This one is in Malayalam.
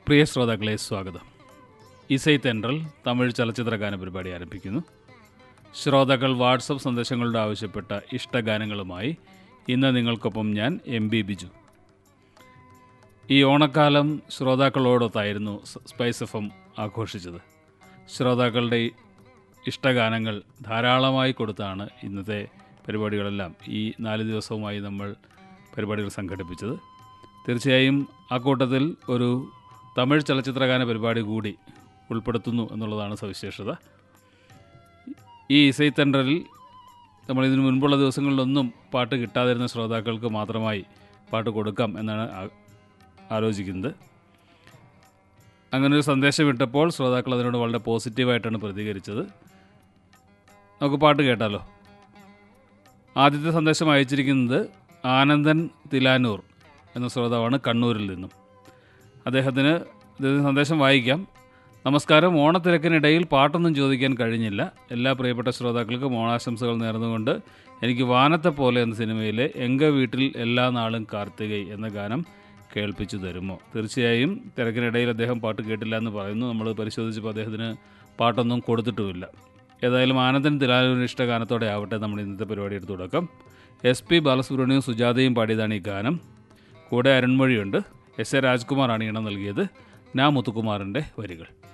പ്രിയ ശ്രോതാക്കളെ സ്വാഗതം ഇസൈ തെൻട്രൽ തമിഴ് ചലച്ചിത്ര ഗാന പരിപാടി ആരംഭിക്കുന്നു ശ്രോതാക്കൾ വാട്സപ്പ് സന്ദേശങ്ങളുടെ ആവശ്യപ്പെട്ട ഇഷ്ടഗാനങ്ങളുമായി ഇന്ന് നിങ്ങൾക്കൊപ്പം ഞാൻ എം ബി ബിജു ഈ ഓണക്കാലം ശ്രോതാക്കളോടൊത്തായിരുന്നു സ് സ്പൈസ് എഫ് എം ആഘോഷിച്ചത് ശ്രോതാക്കളുടെ ഇഷ്ടഗാനങ്ങൾ ധാരാളമായി കൊടുത്താണ് ഇന്നത്തെ പരിപാടികളെല്ലാം ഈ നാല് ദിവസവുമായി നമ്മൾ പരിപാടികൾ സംഘടിപ്പിച്ചത് തീർച്ചയായും ആ കൂട്ടത്തിൽ ഒരു തമിഴ് ചലച്ചിത്രഗാന പരിപാടി കൂടി ഉൾപ്പെടുത്തുന്നു എന്നുള്ളതാണ് സവിശേഷത ഈ ഇസൈ തെൻഡറിൽ നമ്മൾ ഇതിനു മുൻപുള്ള ദിവസങ്ങളിലൊന്നും പാട്ട് കിട്ടാതിരുന്ന ശ്രോതാക്കൾക്ക് മാത്രമായി പാട്ട് കൊടുക്കാം എന്നാണ് ആ- ആലോചിക്കുന്നത് അങ്ങനെ ഒരു സന്ദേശം ഇട്ടപ്പോൾ ശ്രോതാക്കൾ അതിനോട് വളരെ പോസിറ്റീവായിട്ടാണ് പ്രതികരിച്ചത് നമുക്ക് പാട്ട് കേട്ടാലോ ആദ്യത്തെ സന്ദേശം അയച്ചിരിക്കുന്നത് ആനന്ദൻ തിലാനൂർ എന്ന ശ്രോതാവാണ് കണ്ണൂരിൽ നിന്നും അദ്ദേഹത്തിന് അദ്ദേഹത്തിന് സന്ദേശം വായിക്കാം നമസ്കാരം ഓണത്തിരക്കിനിടയിൽ പാട്ടൊന്നും ചോദിക്കാൻ കഴിഞ്ഞില്ല എല്ലാ പ്രിയപ്പെട്ട ശ്രോതാക്കൾക്കും ഓണാശംസകൾ നേർന്നുകൊണ്ട് എനിക്ക് വാനത്തെ പോലെ എന്ന സിനിമയിലെ എങ്ക വീട്ടിൽ എല്ലാ നാളും കാർത്തികൈ എന്ന ഗാനം കേൾപ്പിച്ചു തരുമോ തീർച്ചയായും തിരക്കിനിടയിൽ അദ്ദേഹം പാട്ട് കേട്ടില്ല എന്ന് പറയുന്നു നമ്മൾ പരിശോധിച്ചപ്പോൾ അദ്ദേഹത്തിന് പാട്ടൊന്നും കൊടുത്തിട്ടുമില്ല ഏതായാലും ആനന്ദൻ തിലാലൂരിന് ഇഷ്ട ഗാനത്തോടെ ആവട്ടെ നമ്മൾ ഇന്നത്തെ പരിപാടിയുടെ തുടക്കം എസ് പി ബാലസുബ്രഹ്മണ്യവും സുജാതയും പാടിയതാണ് ഈ ഗാനം കൂടെ അരുൺമൊഴിയുണ്ട് എസ് എ രാജ്കുമാറാണ് ഈണം നൽകിയത് നാ മുത്തുകുമാറിൻ്റെ വരികൾ